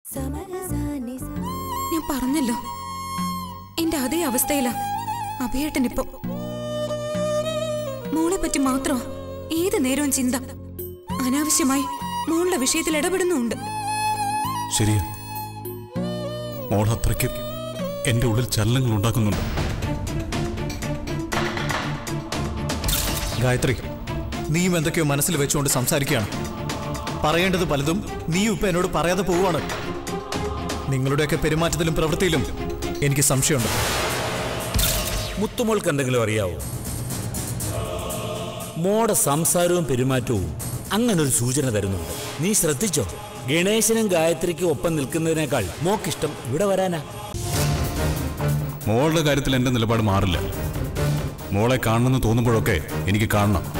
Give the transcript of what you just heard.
ഞാൻ പറഞ്ഞല്ലോ എന്റെ അതേ അവസ്ഥയിലാ അഭയേട്ടൻ ഇപ്പൊ മോളെ പറ്റി മാത്രമാ ഏത് നേരവും ചിന്ത അനാവശ്യമായി മോളുടെ വിഷയത്തിൽ ഇടപെടുന്നുണ്ട് ശരിയാ മോൾ അത്രയ്ക്ക് എന്റെ ഉള്ളിൽ ചലനങ്ങൾ ഉണ്ടാക്കുന്നുണ്ട് ഗായത്രി നീയും എന്തൊക്കെയോ മനസ്സിൽ വെച്ചുകൊണ്ട് സംസാരിക്കുകയാണ് പറയേണ്ടത് പലതും നീയും ഇപ്പൊ എന്നോട് പറയാതെ പോവുകയാണ് നിങ്ങളുടെയൊക്കെ പെരുമാറ്റത്തിലും പ്രവൃത്തിയിലും എനിക്ക് സംശയമുണ്ട് മുത്തുമോൾക്ക് എന്തെങ്കിലും അറിയാവോ മോടെ സംസാരവും പെരുമാറ്റവും അങ്ങനൊരു സൂചന തരുന്നുണ്ട് നീ ശ്രദ്ധിച്ചോ ഗണേശനും ഗായത്രിക്കും ഒപ്പം നിൽക്കുന്നതിനേക്കാൾ മോക്കിഷ്ടം ഇവിടെ വരാനാ മോളുടെ കാര്യത്തിൽ എന്റെ നിലപാട് മാറില്ല മോളെ കാണണമെന്ന് തോന്നുമ്പോഴൊക്കെ എനിക്ക് കാണണം